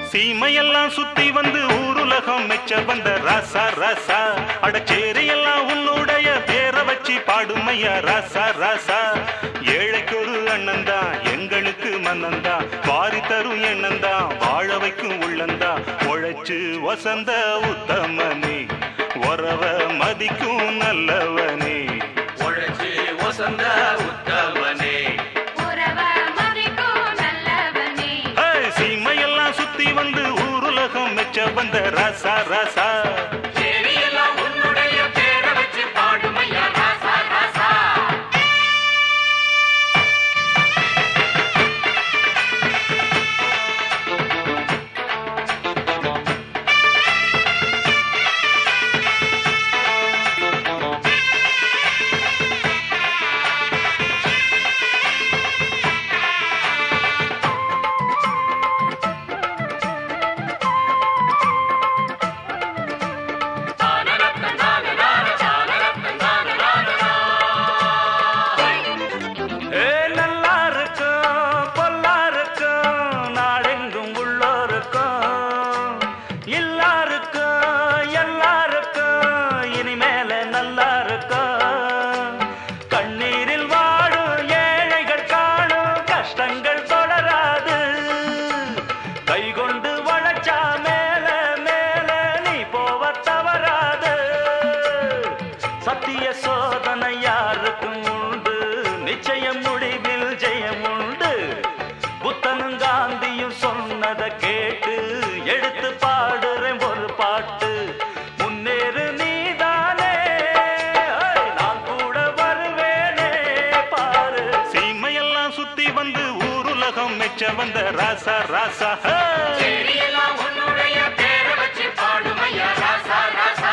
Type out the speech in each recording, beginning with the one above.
சீமையெல்லாம் சுத்தி வந்து ஊருலகம் மெச்ச வந்த ராசா ராசா அடச்சேரியெல்லாம் உன்னுடைய பேரை வச்சு பாடுமையா ராசா ராசா ஏழைக்கு ஒரு அண்ணந்தா எங்களுக்கு மன்னந்தா வாரி தரும் எண்ணந்தா வாழ வைக்கும் உள்ளந்தா உழைச்சு வசந்த உத்தமனே உறவ மதிக்கும் நல்லவனே உழைச்சி வசந்த உத்தமனே உறவ மதிக்கும் நல்லவனே ஏய், சீமையெல்லாம் சுத்தி வந்து ஊருலகம் மெச்ச வந்த ராசா ராசா செடியெல்லாம் உன்னுடைய பேரை வச்சு பாடுமையா ராசா ராசா ஏ நல்லா இருக்கும் பொல்லா இருக்கும் நாடெங்கும் உள்ளோருக்கும் எல்லாருக்கும் எல்லாருக்கும் இனிமேல நல்லா இருக்கும் கண்ணீரில் வாடும் ஏழைகள் காணும் கஷ்டங்கள் தொடராது கை கொண்டு வளைச்சா மேல மேல நீ போவ தவறாது சத்திய சோதனை யாருக்கும் உண்டு நிச்சயம் முடிவில் ஜெயம் உண்டு புத்தனும் காந்தியும் சொன்னதை கேட்டு எடுத்து பாடுறேன் ஒரு பாட்டு முன்னேறு நீதானே ஏய், நான் கூட வருவேனே பாரு சீமையெல்லாம் சுத்தி வந்து ஊருலகம் மெச்ச வந்த ராசா ராசா ஹே! செடியெல்லாம் உன்னுடைய பேரை வச்சு பாடுமையா ராசா ராசா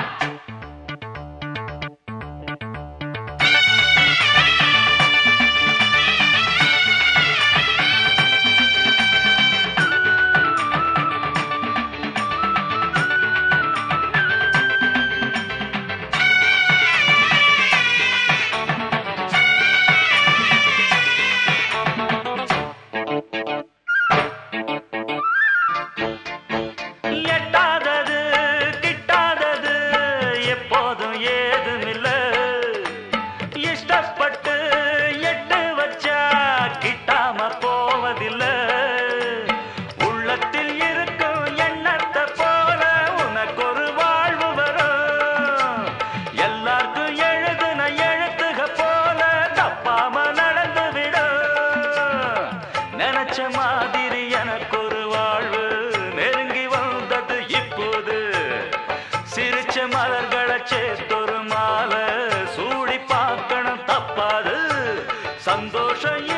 எட்டாதது கிட்டாதது எப்போதும் ஏதுமில்ல இஷ்டப்பட்டு எட்டு வச்சா கிட்டாம போவதில்லை உள்ளத்தில் இருக்கும் எண்ணத்தை போல உனக்கு ஒரு வாழ்வு வரும் எல்லாருக்கும் எழுதுன எழுத்துக போல தப்பாம நடந்து விடும் நினைச்ச மாதிரி எனக்கு ஒரு வாழ்வு நெருங்கி வந்தது இப்போது சிரிச்ச மலர்களை சேர்த்தொரு மாலை சூடி பார்க்கணும் தப்பாது சந்தோஷம்